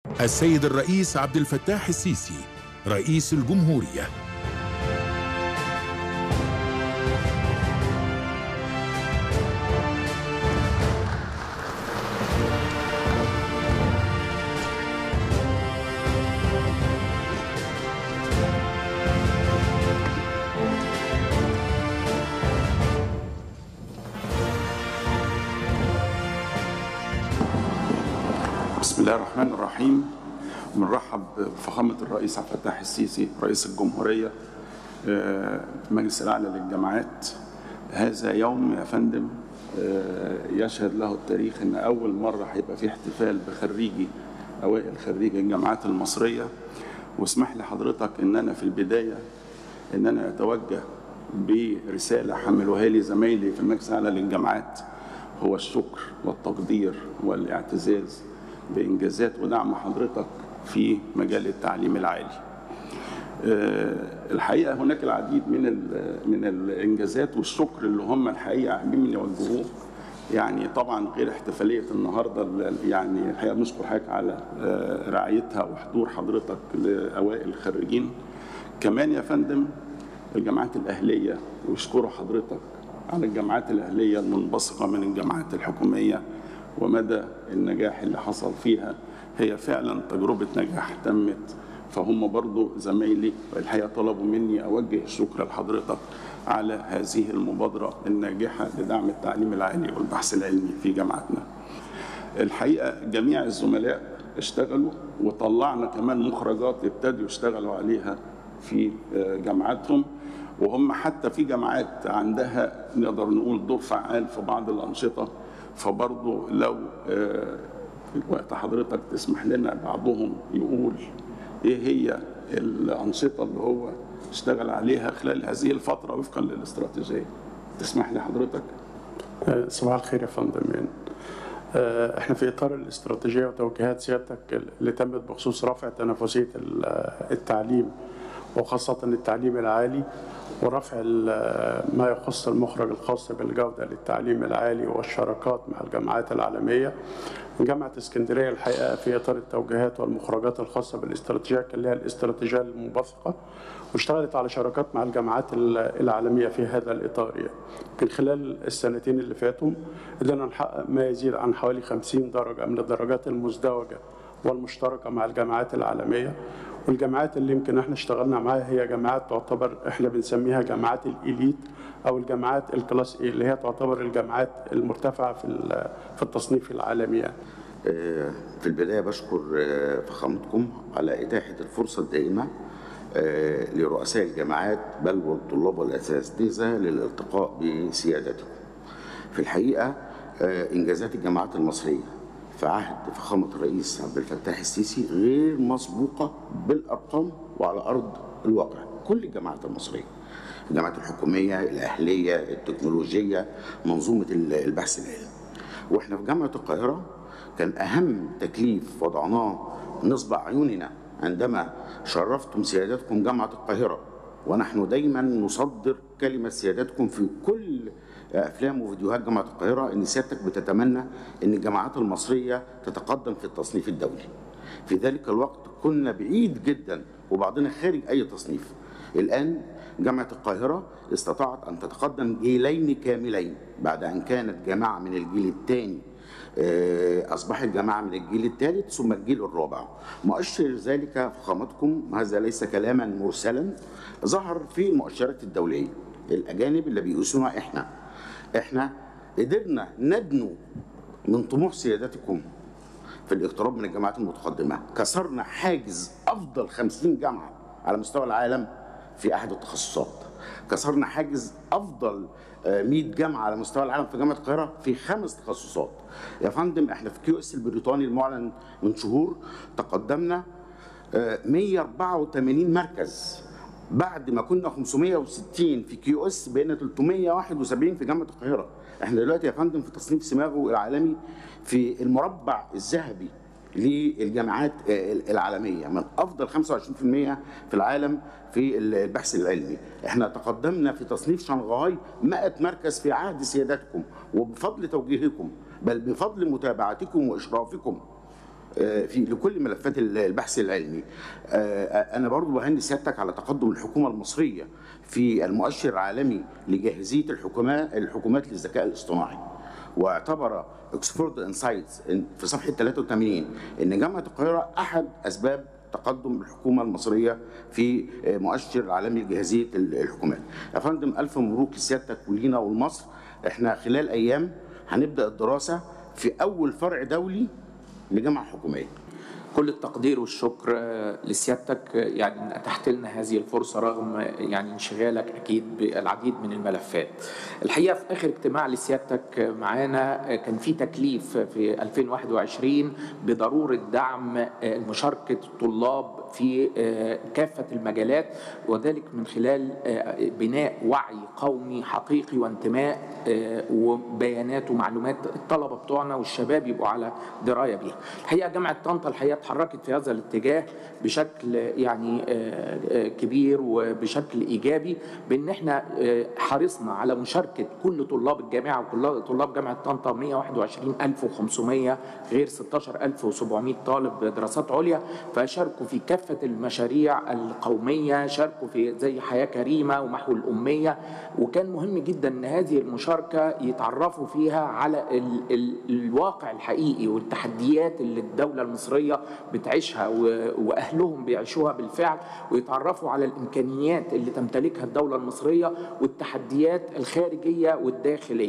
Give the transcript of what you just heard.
السيد الرئيس عبد الفتاح السيسي رئيس الجمهوريه بسم الله الرحمن الرحيم بنرحب بفخامة الرئيس عبد الفتاح السيسي رئيس الجمهورية آه، المجلس الأعلى للجامعات هذا يوم يا فندم آه، يشهد له التاريخ أن أول مرة هيبقى فيه احتفال بخريجي أوائل خريجي الجامعات المصرية واسمح لي حضرتك أن أنا في البداية أن أنا أتوجه برسالة حملوها لي زمايلي في المجلس الأعلى للجامعات هو الشكر والتقدير والاعتزاز بإنجازات ودعم حضرتك في مجال التعليم العالي. آه، الحقيقة هناك العديد من ال- من الإنجازات والشكر اللي هم الحقيقة عاملين يوجهوه يعني طبعا غير احتفالية النهاردة ال- يعني الحقيقة بنشكر حضرتك على آه، رعايتها وحضور حضرتك لأوائل الخريجين. كمان يا فندم الجامعات الأهلية ويشكروا حضرتك على الجامعات الأهلية المنبثقة من الجامعات الحكومية ومدى النجاح اللي حصل فيها هي فعلا تجربة نجاح تمت فهم برضو زمايلي الحقيقة طلبوا مني أوجه الشكر لحضرتك على هذه المبادرة الناجحة لدعم التعليم العالي والبحث العلمي في جامعتنا الحقيقة جميع الزملاء اشتغلوا وطلعنا كمان مخرجات ابتدوا يشتغلوا عليها في آه، جامعاتهم وهم حتى في جامعات عندها نقدر نقول دور فعال في بعض الأنشطة فبرضه لو آه، وقت حضرتك تسمح لنا بعضهم يقول ايه هي الأنشطة اللي هو اشتغل عليها خلال هذه الفترة وفقا للاستراتيجية تسمح لي حضرتك؟ صباح الخير يا فندم يعني آه، احنا في اطار الاستراتيجيه وتوجيهات سيادتك اللي تمت بخصوص رفع تنافسيه ال- التعليم وخاصه التعليم العالي ورفع ال- ما يخص المخرج الخاص بالجوده للتعليم العالي والشراكات مع الجامعات العالميه جامعه اسكندريه الحقيقه في اطار التوجيهات والمخرجات الخاصه بالاستراتيجيه كان لها الاستراتيجيه المنبثقه واشتغلت على شراكات مع الجامعات ال- العالميه في هذا الاطار يعني. يمكن خلال السنتين اللي فاتوا قدرنا نحقق ما يزيد عن حوالي 50 درجه من الدرجات المزدوجه والمشتركه مع الجامعات العالميه والجامعات اللي يمكن احنا اشتغلنا معاها هي جامعات تعتبر احنا بنسميها جامعات الاليت او الجامعات الكلاس اي اللي هي تعتبر الجامعات المرتفعه في ال- في التصنيف العالمي يعني. آه، في البداية بشكر آه، فخامتكم على إتاحة الفرصة الدائمة آه، لرؤساء الجامعات بل والطلاب والأساتذة للالتقاء بسيادتكم. في الحقيقة آه، إنجازات الجامعات المصرية في عهد فخامة الرئيس عبد الفتاح السيسي غير مسبوقة بالأرقام وعلى أرض الواقع كل الجامعات المصرية الجامعات الحكومية الأهلية التكنولوجية منظومة البحث العلمي واحنا في جامعة القاهرة كان أهم تكليف وضعناه نصب أعيننا عندما شرفتم سيادتكم جامعة القاهرة ونحن دايما نصدر كلمة سيادتكم في كل أفلام وفيديوهات جامعة القاهرة إن سيادتك بتتمنى إن الجامعات المصرية تتقدم في التصنيف الدولي في ذلك الوقت كنا بعيد جدا وبعضنا خارج أي تصنيف الآن جامعة القاهرة استطاعت أن تتقدم جيلين كاملين بعد أن كانت جامعة من الجيل الثاني آه، أصبحت جامعة من الجيل الثالث ثم الجيل الرابع مؤشر ذلك فخامتكم هذا ليس كلاما مرسلا ظهر في المؤشرات الدولية الأجانب اللي بيقيسونا إحنا إحنا قدرنا ندنو من طموح سيادتكم في الاقتراب من الجامعات المتقدمة كسرنا حاجز أفضل 50 جامعة على مستوى العالم في أحد التخصصات كسرنا حاجز أفضل آه، 100 جامعة على مستوى العالم في جامعة القاهرة في خمس تخصصات يا فندم احنا في كيو اس البريطاني المعلن من شهور تقدمنا آه، 184 مركز بعد ما كنا 560 في كيو اس بقينا 371 في جامعه القاهره احنا دلوقتي يا فندم في تصنيف سماغو العالمي في المربع الذهبي للجامعات آه، العالميه من افضل 25% في العالم في البحث العلمي احنا تقدمنا في تصنيف شنغهاي 100 مركز في عهد سيادتكم وبفضل توجيهكم بل بفضل متابعتكم واشرافكم آه، في لكل ملفات البحث العلمي آه، انا برضو بهني سيادتك على تقدم الحكومه المصريه في المؤشر العالمي لجاهزيه الحكومات الحكومات للذكاء الاصطناعي واعتبر اوكسفورد انسايتس في صفحه 83 ان جامعه القاهره احد اسباب تقدم الحكومه المصريه في مؤشر العالمي لجاهزيه الحكومات. يا فندم الف مبروك لسيادتك ولينا ولمصر احنا خلال ايام هنبدا الدراسه في اول فرع دولي لجامعه حكوميه. كل التقدير والشكر آه، لسيادتك آه، يعني ان اتحت لنا هذه الفرصه رغم آه، يعني انشغالك اكيد بالعديد من الملفات. الحقيقه في اخر اجتماع لسيادتك آه، معانا آه، كان في تكليف في 2021 بضروره دعم آه، مشاركه الطلاب في آه، كافه المجالات وذلك من خلال آه، بناء وعي قومي حقيقي وانتماء آه، وبيانات ومعلومات الطلبه بتوعنا والشباب يبقوا على درايه بيها. الحقيقه جامعه طنطا الحقيقه اتحركت في هذا الاتجاه بشكل يعني آه، آه، كبير وبشكل ايجابي بان احنا آه، حرصنا على مشاركه كل طلاب الجامعه وكل طلاب جامعه طنطا 121500 غير 16700 طالب دراسات عليا فشاركوا في كافه المشاريع القوميه شاركوا في زي حياه كريمه ومحو الاميه وكان مهم جدا ان هذه المشاركه يتعرفوا فيها على ال ال الواقع الحقيقي والتحديات اللي الدوله المصريه بتعيشها و- واهلهم بيعيشوها بالفعل ويتعرفوا على الامكانيات اللي تمتلكها الدوله المصريه والتحديات الخارجيه والداخليه